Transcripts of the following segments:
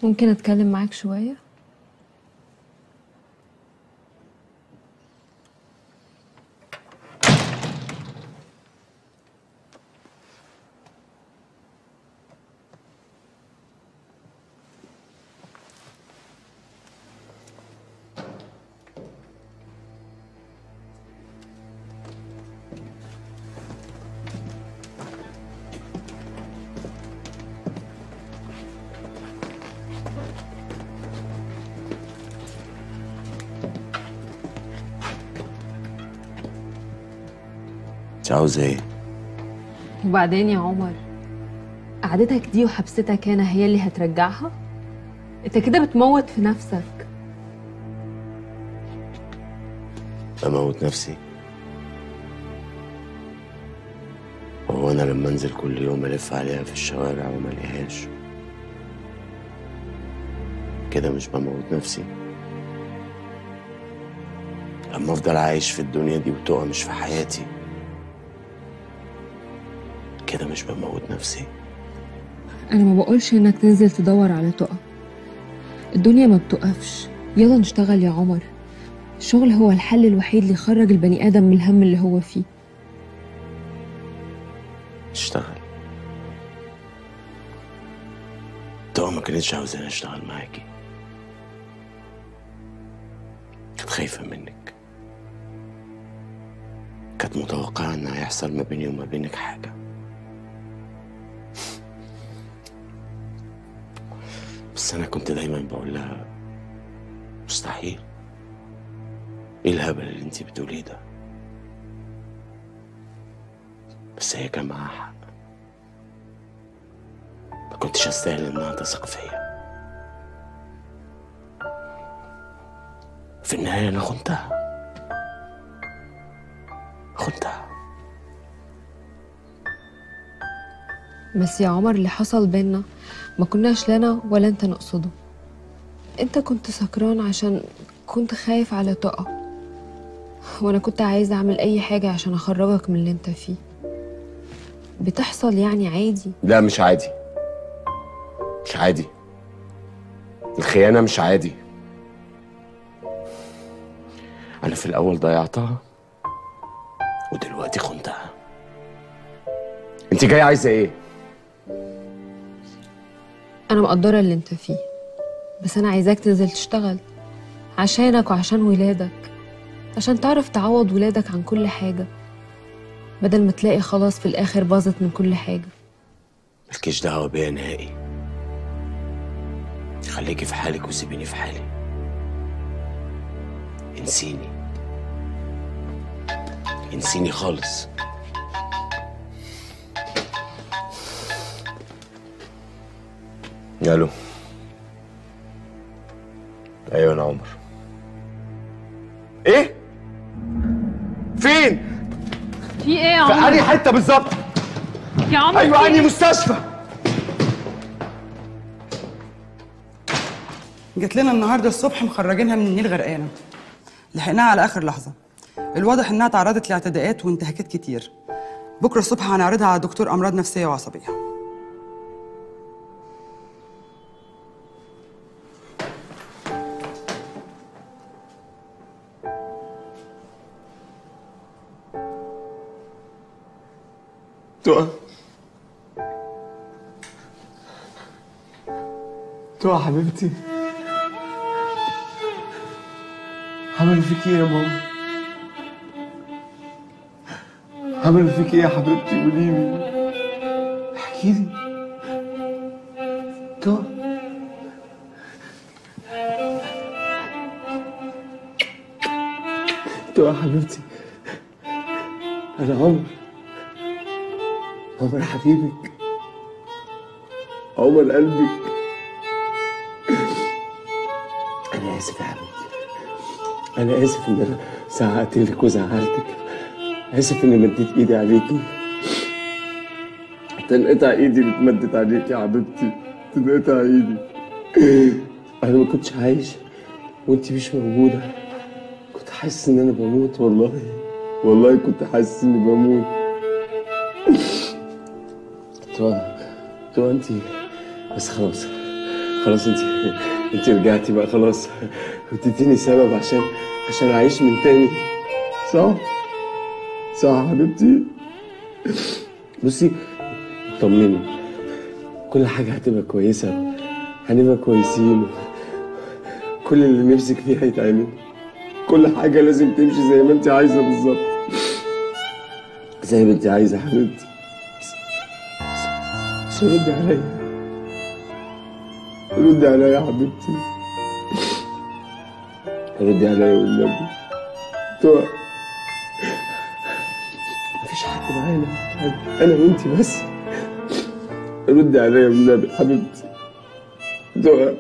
ممكن اتكلم معاك شويه انت عاوزه ايه؟ وبعدين يا عمر قعدتك دي وحبستك هنا هي اللي هترجعها انت كده بتموت في نفسك اموت نفسي هو انا لما انزل كل يوم الف عليها في الشوارع وما الاقيهاش كده مش بموت نفسي اما افضل عايش في الدنيا دي وتقع مش في حياتي كده مش بموت نفسي انا ما بقولش انك تنزل تدور على تقى الدنيا ما بتقفش يلا نشتغل يا عمر الشغل هو الحل الوحيد اللي يخرج البني ادم من الهم اللي هو فيه اشتغل تقى ما كانتش عاوزاني اشتغل معاكي كانت خايفة منك كانت متوقعة ان هيحصل ما بيني وما بينك حاجة بس انا كنت دايما بقول لها مستحيل ايه الهبل اللي انت بتقوليه ده بس هي كان معاها حق ما كنتش استاهل انها تثق فيا في النهاية أنا خنتها خنتها بس يا عمر اللي حصل بينا ما كناش لنا ولا انت نقصده انت كنت سكران عشان كنت خايف على تقى وانا كنت عايزه اعمل اي حاجه عشان اخرجك من اللي انت فيه بتحصل يعني عادي لا مش عادي مش عادي الخيانة مش عادي أنا في الأول ضيعتها ودلوقتي خنتها أنت جاي عايزة إيه؟ انا مقدره اللي انت فيه بس انا عايزاك تنزل تشتغل عشانك وعشان ولادك عشان تعرف تعوض ولادك عن كل حاجه بدل ما تلاقي خلاص في الاخر باظت من كل حاجه مالكيش دعوة بيا نهائي خليكي في حالك وسيبيني في حالي انسيني انسيني خالص الو ايوه انا عمر ايه فين في ايه يا في انهي حته بالظبط يا عمر ايوه انهي مستشفى جت لنا النهارده الصبح مخرجينها من النيل غرقانه لحقناها على اخر لحظه الواضح انها تعرضت لاعتداءات وانتهاكات كتير بكره الصبح هنعرضها على دكتور امراض نفسيه وعصبيه تقع تقع حبيبتي عملوا فيك ايه يا ماما عملوا فيك ايه يا حبيبتي قولي لي احكي لي تقع تقع حبيبتي انا عمر عمر حبيبك عمر قلبك أنا آسف يا حبيبتي أنا آسف إن أنا زعقت لك وزعلتك آسف إني مديت إيدي عليكي تنقطع إيدي اللي اتمدت عليكي يا حبيبتي تنقطع إيدي أنا ما كنتش عايش وأنتي مش موجودة كنت حاسس إن أنا بموت والله والله كنت حاسس إني بموت تو تو انت بس خلاص خلاص انت انت رجعتي بقى خلاص وتديني سبب عشان عشان اعيش من تاني صح صح يا حبيبتي بصي طمني كل حاجة هتبقى كويسة هنبقى كويسين كل اللي نفسك فيه هيتعمل كل حاجة لازم تمشي زي ما انت عايزة بالظبط زي ما انت عايزة يا حبيبتي بس- بس ردي عليا ردي عليا يا حبيبتي ردي عليا والنبي تو مفيش حد معانا انا وانتي بس ردي عليا والنبي حبيبتي دعاء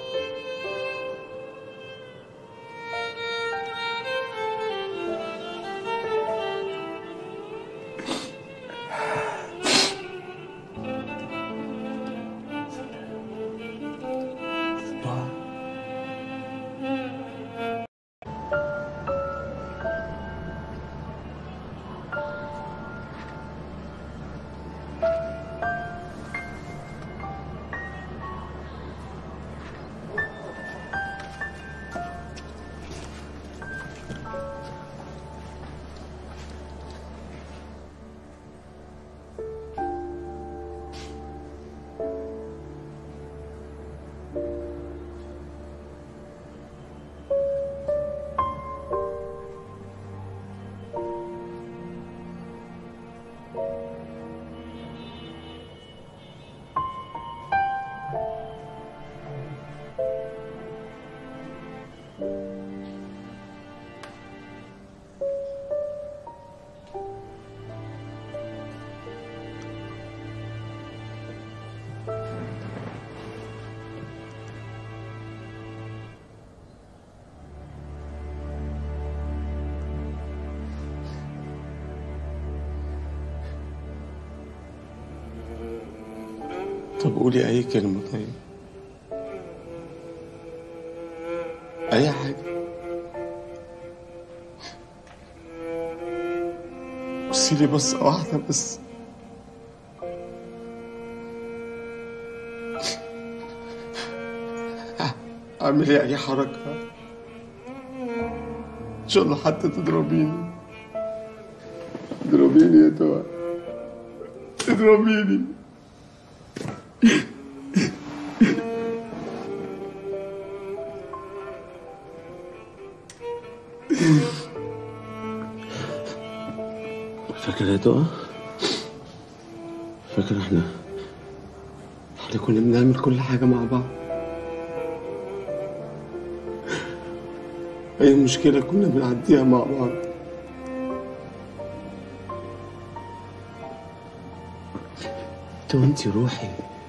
طب قولي أي كلمة طيب أي حاجة بصي لي بصة واحدة بس اعملي أي حركة إن شاء الله حتى تضربيني تضربيني يا توأ تضربيني فاكر يا تقى فاكر احنا احنا كنا بنعمل كل حاجة مع بعض أي مشكلة كنا بنعديها مع بعض انت وانتي روحي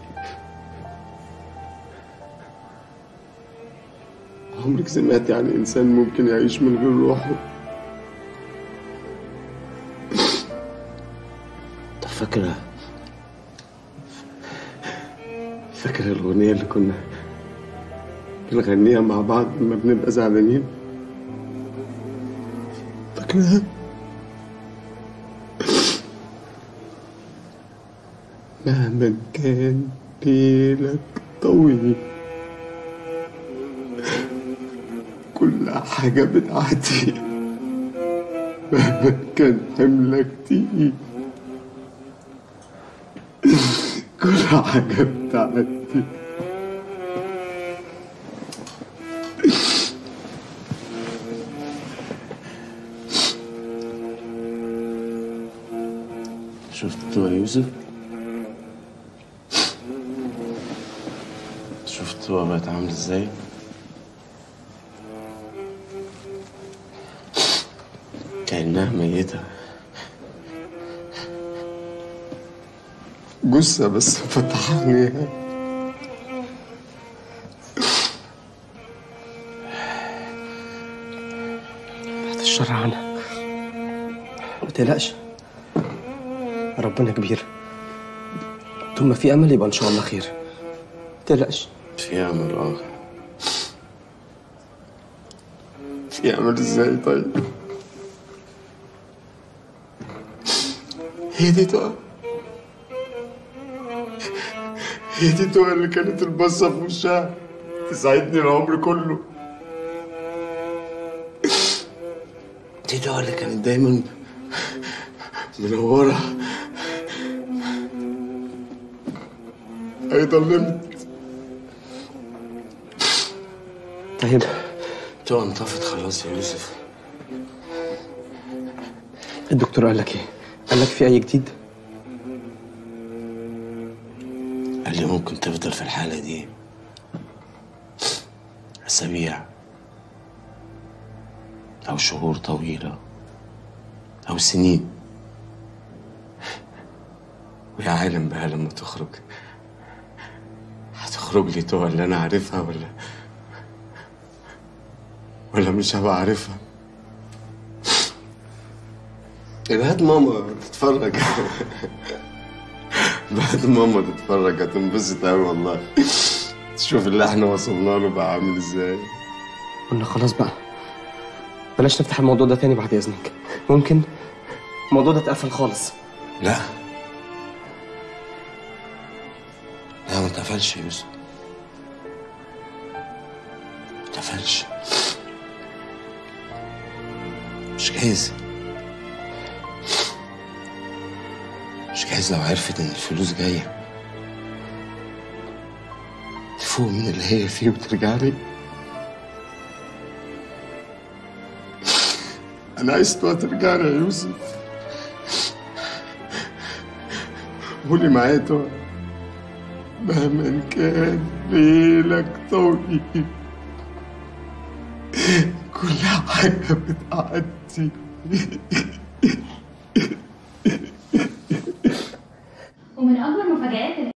عمرك سمعتي عن إنسان ممكن يعيش من غير روحه طب فاكرة فاكرة الأغنية اللي كنا بنغنيها مع بعض لما بنبقى زعلانين فاكرها مهما كان ليلك طويل كل حاجة بتعدي مهما كان حملك تقيل كل حاجة بتعدي شفت يا يوسف شفت هو بقت عامل ازاي كأنها ميتة جثة بس فتحني بعد الشر عنها ما تقلقش ربنا كبير طول ما في امل يبقى ان شاء الله خير ما تقلقش في أمل اه في أمل ازاي طيب هي دي تقى هي دي الدول اللي كانت البصة في وشها تساعدني العمر كله دي الدول اللي كانت دايما منورة هي ضلمت طيب تو انطفت خلاص يا يوسف الدكتور قال لك ايه؟ قال لك في اي جديد؟ قال لي ممكن تفضل في الحالة دي أسابيع أو شهور طويلة أو سنين ويا عالم بقى لما تخرج هتخرج لي طوع اللي أنا عارفها ولا ولا مش هبقى عارفها بعد ماما تتفرج بعد ماما تتفرج هتنبسط أوي والله تشوف اللي احنا وصلنا له بقى عامل ازاي قلنا خلاص بقى بلاش نفتح الموضوع ده تاني بعد اذنك ممكن الموضوع ده اتقفل خالص لا لا ما اتقفلش يا يوسف ما اتقفلش مش جايز مش جايز لو عرفت ان الفلوس جايه تفوق من اللي هي فيه وترجع لي انا عايز تبقى ترجع لي يا يوسف قولي معايا تقعد مهما كان ليلك طويل كل حاجة بتعدي ومن أكبر مفاجآت